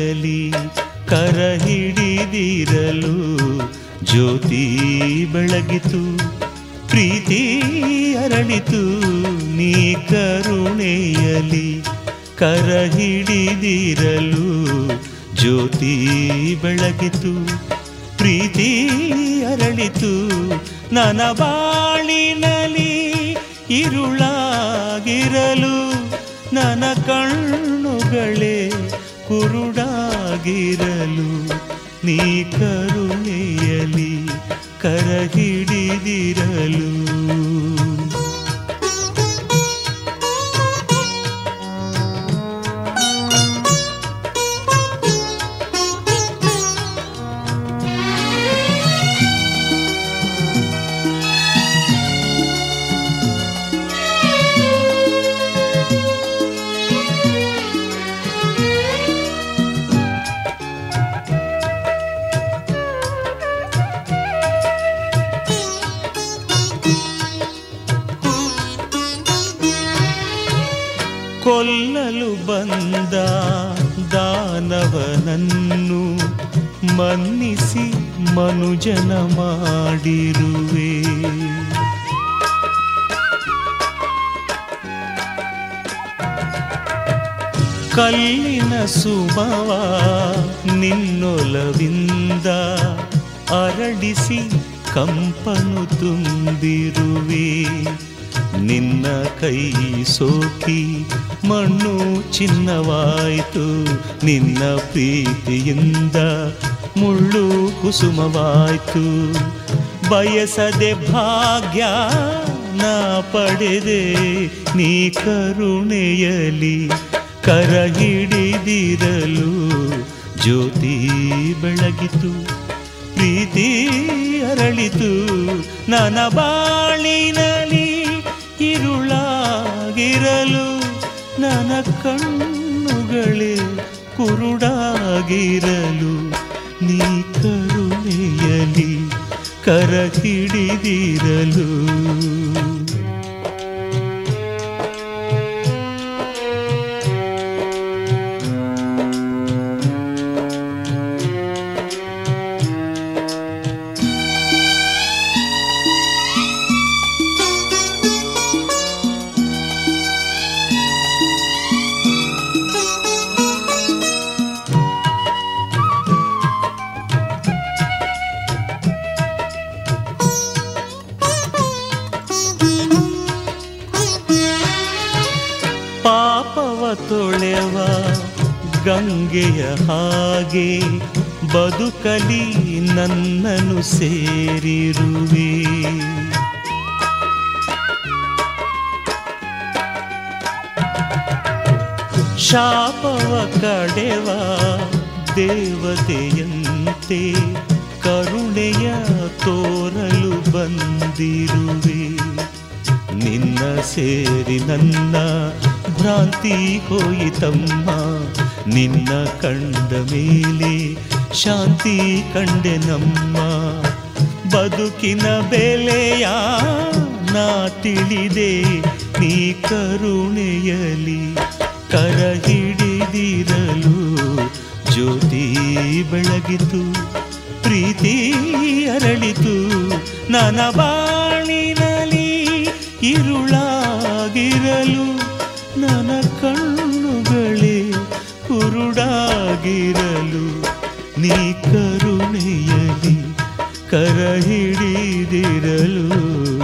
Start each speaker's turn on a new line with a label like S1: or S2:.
S1: ಕರುಣೆಯಲಿ ಕರ ಹಿಡಿದಿರಲು ಜ್ಯೋತಿ ಬೆಳಗಿತು ಪ್ರೀತಿ ಅರಳಿತು ನೀ ಕರುಣೆಯಲಿ ಕರ ಹಿಡಿದಿರಲು ಜ್ಯೋತಿ ಬೆಳಗಿತು ಪ್ರೀತಿ ಅರಳಿತು ನನ್ನ ಬಾಳಿನಲಿ ഇരുളാകിരലു ನನ ಕಣ್ಣುಗಳೇ ಕುರುಡಾಗಿರಲು ನೀ ಕರುಣೆಯಲಿ ಕರ ಹಿಡಿದಿರಲು ಕೊಲ್ಲಲು ಬಂದ ದಾನವನನ್ನು ಮನ್ನಿಸಿ ಮನುಜನ ಮಾಡಿರುವೆ ಕಲ್ಲಿನ ಸುಮವ ನಿನ್ನೊಲವಿಂದ ಅರಳಿಸಿ ಕಂಪನು ತುಂಬಿರುವೆ ನಿನ್ನ ಕೈ ಸೋಕಿ ಮಣ್ಣು ಚಿನ್ನವಾಯಿತು ನಿನ್ನ ಪ್ರೀತಿಯಿಂದ ಮುಳ್ಳು ಕುಸುಮವಾಯಿತು ಬಯಸದೆ ಭಾಗ್ಯ ನಾ ಪಡೆದೆ ನೀ ಕರುಣೆಯಲಿ ಕರ ಹಿಡಿದಿರಲು ಜ್ಯೋತಿ ಬೆಳಗಿತು ಪ್ರೀತಿ ಅರಳಿತು ನನ್ನ ಬಾಳಿನಲಿ ഇരുളാകിരലു ನನ ಕಣ್ಣುಗಳೇ ಕುರುಡಾಗಿರಲು ನೀ ಕರುಣೆಯಲಿ ಕರ ಹಿಡಿದಿರಲು ಪಾಪವ ತೊಳೆವ ಗಂಗೆಯ ಹಾಗೆ ಬದುಕಲಿ ನನ್ನನ್ನು ಸೇರಿರುವೆ ಶಾಪವ ಕಡೆವ ದೇವತೆಯಂತೆ ಕರುಣೆಯ ತೋರಲು ಬಂದಿರುವೆ ನಿನ್ನ ಸೇರಿ ನನ್ನ ಭ್ರಾಂತಿ ಹೋಯಿತಮ್ಮ ನಿನ್ನ ಕಂಡ ಮೇಲೆ ಶಾಂತಿ ಕಂಡೆ ನಮ್ಮ ಬದುಕಿನ ಬೆಲೆಯ ನಾ ತಿಳಿದೆ ನೀ ಕರುಣೆಯಲಿ ಕರ ಹಿಡಿದಿರಲು ಜ್ಯೋತಿ ಬೆಳಗಿತು ಪ್ರೀತಿ ಅರಳಿತು ನನ್ನ ಬಾಳಿನಲಿ ഇരുളാകിരലു ನನ ಕಣ್ಣುಗಳೇ ಕುರುಡಾಗಿರಲು ನೀ ಕರುಣೆಯಲಿ ಕರ ಹಿಡಿದಿರಲು